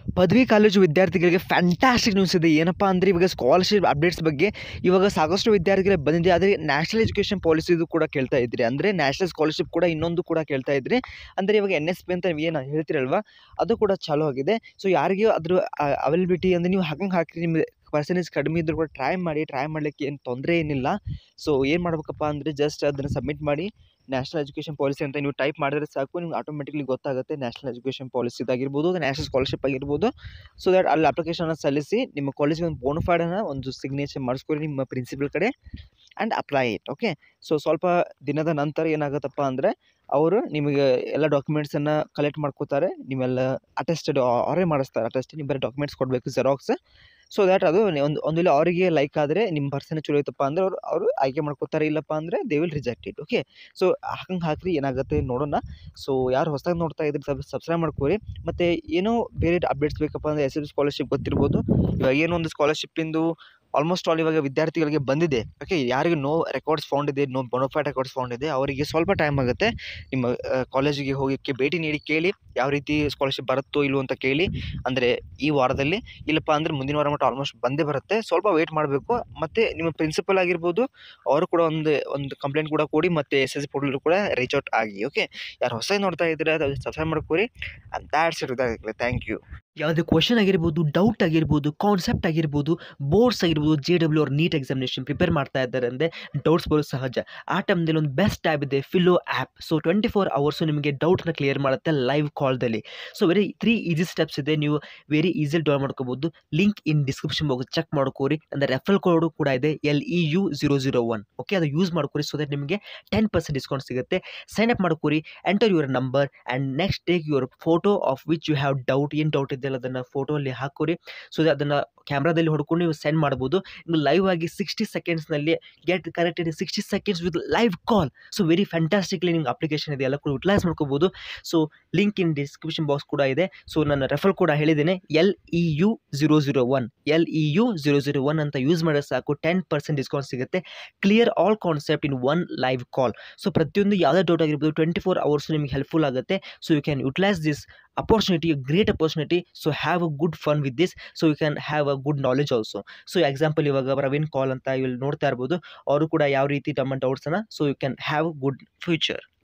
ಪದವಿ ಕಾಲೇಜು ವಿದ್ಯಾರ್ಥಿಗಳಿಗೆ fantastic news ಇದೆ ಏನಪ್ಪ ಅಂದರೆ ಇವಾಗ ಸ್ಕಾಲರ್ಶಿಪ್ ಅಪ್ಡೇಟ್ಸ್ ಬಗ್ಗೆ ಇವಾಗ ಸಾಕಷ್ಟು ವಿದ್ಯಾರ್ಥಿಗಳಿಗೆ ಬಂದಿದೆ ಆದರೆ ನ್ಯಾಷನಲ್ ಎಜುಕೇಷನ್ ಪಾಲಿಸಿದು ಕೂಡ ಕೇಳ್ತಾ ಇದ್ರಿ ಅಂದರೆ ನ್ಯಾಷನಲ್ ಸ್ಕಾಲರ್ಶಿಪ್ ಕೂಡ ಇನ್ನೊಂದು ಕೂಡ ಕೇಳ್ತಾ ಇದ್ರಿ ಅಂದರೆ ಇವಾಗ ಎನ್ ಎಸ್ ಪಿ ಅಂತ ಏನು ಹೇಳ್ತಿರಲ್ವ ಅದು ಕೂಡ ಚಾಲೂ ಆಗಿದೆ ಸೊ ಯಾರಿಗೂ ಅದ್ರ ಅವೈಲಬಿಲಿಟಿ ಅಂದರೆ ನೀವು ಹಾಗಂಗೆ ಹಾಕಿ ನಿಮಗೆ ಪರ್ಸೆಂಟೇಜ್ ಕಡಿಮೆ ಇದ್ದರೂ ಕೂಡ ಟ್ರೈ ಮಾಡಿ ಟ್ರೈ ಮಾಡಲಿಕ್ಕೆ ಏನು ತೊಂದರೆ ಏನಿಲ್ಲ ಸೊ ಏನು ಮಾಡ್ಬೇಕಪ್ಪ ಅಂದರೆ ಜಸ್ಟ್ ಅದನ್ನು ಸಬ್ಮಿಟ್ ಮಾಡಿ ನ್ಯಾಷನಲ್ ಎಜುಕೇಷನ್ ಪಾಲಿಸಿ ಅಂತ ನೀವು ಟೈಪ್ ಮಾಡಿದ್ರೆ ಸಾಕು ನಿಮ್ಗೆ ಆಟೋಮೆಟಿಕ್ಲಿ ಗೊತ್ತಾಗುತ್ತೆ ನ್ಯಾಷನಲ್ ಎಜುಕೇಷನ್ ಪಾಲಿಸಿದಾಗಿರ್ಬೋದು ನ್ಯಾಷನಲ್ ಸ್ಕಾಲರ್ಶಿಪ್ ಆಗಿರ್ಬೋದು ಸೊ ದ್ಯಾಟ್ ಅಲ್ಲಿ ಅಪ್ಲಿಕೇಶನ್ನ ಸಲ್ಲಿಸಿ ನಿಮ್ಮ ಕಾಲೇಜಿಗೆ ಒಂದು ಬೋನಫೈಡನ್ನು ಒಂದು ಸಿಗ್ನೇಚರ್ ಮಾಡಿಸ್ಕೊರಿ ನಿಮ್ಮ ಪ್ರಿನ್ಸಿಪಲ್ ಕಡೆ and apply it okay so ಸ್ವಲ್ಪ ದಿನದ ನಂತರ ಏನಾಗುತ್ತಪ್ಪ ಅಂದರೆ ಅವರು ನಿಮಗೆ ಎಲ್ಲ ಡಾಕ್ಯುಮೆಂಟ್ಸನ್ನು ಕಲೆಕ್ಟ್ ಮಾಡ್ಕೋತಾರೆ ನೀವೆಲ್ಲ ಅಟೆಸ್ಟೆಡ್ ಅವರೇ ಮಾಡಿಸ್ತಾರೆ ಅಟೆಸ್ಟ್ ನೀವು ಬರೀ ಡಾಕ್ಯುಮೆಂಟ್ಸ್ ಕೊಡಬೇಕು ಜೆರಾಕ್ಸ್ ಸೊ ದ್ಯಾಟ್ ಅದು ಒಂದು ಒಂದು ವೇಳೆ ಅವರಿಗೆ ಲೈಕ್ ಆದರೆ ನಿಮ್ಮ ಪರ್ಸನ್ ಚಲೋ ಐತಪ್ಪ ಅಂದರೆ ಅವರು ಅವರು ಆಯ್ಕೆ ಮಾಡ್ಕೋತಾರೆ ಇಲ್ಲಪ್ಪ ಅಂದರೆ they will reject it okay so ಹಂಗೆ ಹಾಕ್ರಿ ಏನಾಗುತ್ತೆ ನೋಡೋಣ ಸೊ ಯಾರು ಹೊಸದಾಗಿ ನೋಡ್ತಾ ಇದ್ರೆ ಸಬ್ ಸಬ್ಸ್ಕ್ರೈಬ್ ಮಾಡ್ಕೋರಿ ಮತ್ತು ಏನೋ ಬೇರೆ ಅಪ್ಡೇಟ್ಸ್ ಬೇಕಪ್ಪ ಅಂದರೆ ಎಸ್ ಎಲ್ ಸ್ಕಾಲರ್ಶಿಪ್ ಗೊತ್ತಿರ್ಬೋದು ಇವಾಗ ಏನೋ ಒಂದು ಸ್ಕಾಲರ್ಶಿಪ್ಪಿಂದು ಆಲ್ಮೋಸ್ಟ್ ಆಲ್ ಇವಾಗ ವಿದ್ಯಾರ್ಥಿಗಳಿಗೆ ಬಂದಿದೆ ಓಕೆ ಯಾರಿಗೆ ನೋ ರೆಕಾರ್ಡ್ಸ್ ಫೌಂಡ್ ಇದೆ ನೋ ಬೊನೋಫೈಡ್ ರೆಕಾರ್ಡ್ಸ್ ಫೌಂಡ್ ಇದೆ ಅವರಿಗೆ ಸ್ವಲ್ಪ ಟೈಮ್ ಆಗುತ್ತೆ ನಿಮ್ಮ ಕಾಲೇಜಿಗೆ ಹೋಗೋಕ್ಕೆ ಭೇಟಿ ನೀಡಿ ಕೇಳಿ ಯಾವ ರೀತಿ ಸ್ಕಾಲರ್ಶಿಪ್ ಬರುತ್ತೋ ಇಲ್ವೋ ಅಂತ ಕೇಳಿ ಅಂದರೆ ಈ ವಾರದಲ್ಲಿ ಇಲ್ಲಪ್ಪ ಅಂದರೆ ಮುಂದಿನ ವಾರ ಮಟ್ಟ ಆಲ್ಮೋಸ್ಟ್ ಬಂದೇ ಬರುತ್ತೆ ಸ್ವಲ್ಪ ವೆಯ್ಟ್ ಮಾಡಬೇಕು ಮತ್ತು ನಿಮ್ಮ ಪ್ರಿನ್ಸಿಪಲ್ ಆಗಿರ್ಬೋದು ಅವರು ಕೂಡ ಒಂದು ಒಂದು ಕಂಪ್ಲೇಂಟ್ ಕೂಡ ಕೊಡಿ ಮತ್ತು ಎಸ್ ಎಸ್ ಪೋರ್ಟಲ್ ಕೂಡ ರೀಚ್ ಔಟ್ ಆಗಿ ಓಕೆ ಯಾರು ಹೊಸ ನೋಡ್ತಾ ಇದ್ದೀರಾ ಅದು ಸಬ್ಸ್ಕ್ರೈಬ್ ಮಾಡ್ಕೊರಿ ಆ್ಯಂಡ್ ದ್ಯಾಟ್ಸ್ ಇಟ್ ಇದಾಗಲಿ ಥ್ಯಾಂಕ್ ಯು ಯಾವುದೇ ಕ್ವಶನ್ ಆಗಿರ್ಬೋದು ಡೌಟ್ ಆಗಿರ್ಬೋದು ಕಾನ್ಸೆಪ್ಟ್ ಆಗಿರ್ಬೋದು ಬೋರ್ಡ್ಸ್ ಆಗಿರ್ಬೋದು ಜೆ ಡಬ್ಲ್ಯೂ ಅವ್ರು ನೀಟ್ ಎಕ್ಸಾಮಿನೇಷನ್ ಪ್ರಿಪೇರ್ ಮಾಡ್ತಾ ಇದ್ದಾರೆ ಅಂದರೆ ಡೌಟ್ಸ್ ಬರೋದು ಸಹಜ ಆ ಟೈಮ್ದಲ್ಲಿ ಒಂದು ಬೆಸ್ಟ್ ಆ್ಯಪ್ ಇದೆ Filo app so twenty four hours ನಿಮಗೆ ಡೌಟ್ನ ಕ್ಲಿಯರ್ ಮಾಡುತ್ತೆ ಲೈವ್ ಕಾಲ್ದಲ್ಲಿ so very three easy steps ಇದೆ ನೀವು ವೆರಿ ಈಸಿಲಿ ಡೌನ್ ಮಾಡ್ಕೋಬೋದು link in description box check ಮಾಡ್ಕೋರಿ ಅಂದರೆ ರೆಫಲ್ ಕೋಡು ಕೂಡ ಇದೆ L E U zero zero one okay ಅದು ಯೂಸ್ ಮಾಡ್ಕೋರಿ ಸೊ ದಟ್ ನಿಮಗೆ ಟೆನ್ ಪರ್ಸೆಂಟ್ ಡಿಸ್ಕೌಂಟ್ ಸಿಗುತ್ತೆ ಸೈನ್ ಅಪ್ ಮಾಡ್ಕೋರಿ enter your number and next take your photo of which you have doubt ಏನು ಡೌಟ್ ಇದೆಯಲ್ಲ ಅದನ್ನು ಫೋಟೋ ಅಲ್ಲಿ ಹಾಕೋರಿ ಸೊ ಅದನ್ನು ಕ್ಯಾಮ್ರಾದಲ್ಲಿ ಹೊಡ್ಕೊಂಡು ನೀವು ಸೆಂಡ್ ಮಾಡ್ಬೋದು ನೀವು ಲೈವ್ ಆಗಿ ಸಿಕ್ಸ್ಟಿ ಸೆಕೆಂಡ್ಸ್ನಲ್ಲಿ get connected sixty seconds with live call so very fantastically ನಿಮ್ಗೆ ಅಪ್ಲಿಕೇಶನ್ ಇದೆ ಎಲ್ಲ ಕೂಡ ಯುಟಿಲೈಸ್ ಮಾಡ್ಕೋಬೋದು so link in description box ಕೂಡ ಇದೆ ಸೊ ನನ್ನ ರೆಫರ್ ಕೂಡ ಹೇಳಿದ್ದೇನೆ L E U zero zero one L E U zero zero one ಅಂತ ಯೂಸ್ ಮಾಡಿದ್ರೆ ಸಾಕು ಟೆನ್ ಪರ್ಸೆಂಟ್ ಡಿಸ್ಕೌಂಟ್ ಸಿಗುತ್ತೆ clear all concept in one live call so ಪ್ರತಿಯೊಂದು ಯಾವುದೇ ಡೌಟ್ ಆಗಿರ್ಬೋದು ಟ್ವೆಂಟಿ ಫೋರ್ ಅವರ್ಸ್ ನಿಮಗೆ ಹೆಲ್ಪ್ಫುಲ್ ಆಗುತ್ತೆ so you can utilise this opportunity great opportunity so have a good fun with this so you can have a good knowledge also so example ಇವಾಗ ಪ್ರವೀಣ್ ಕಾಲ್ ಅಂತ ಇಲ್ಲಿ ನೋಡ್ತಾ ಇರ್ಬೋದು ಅವರು ಕೂಡ ಯಾವ ರೀತಿ ತಮ್ಮ ಡೌಟ್ಸನ್ನು so you can have good future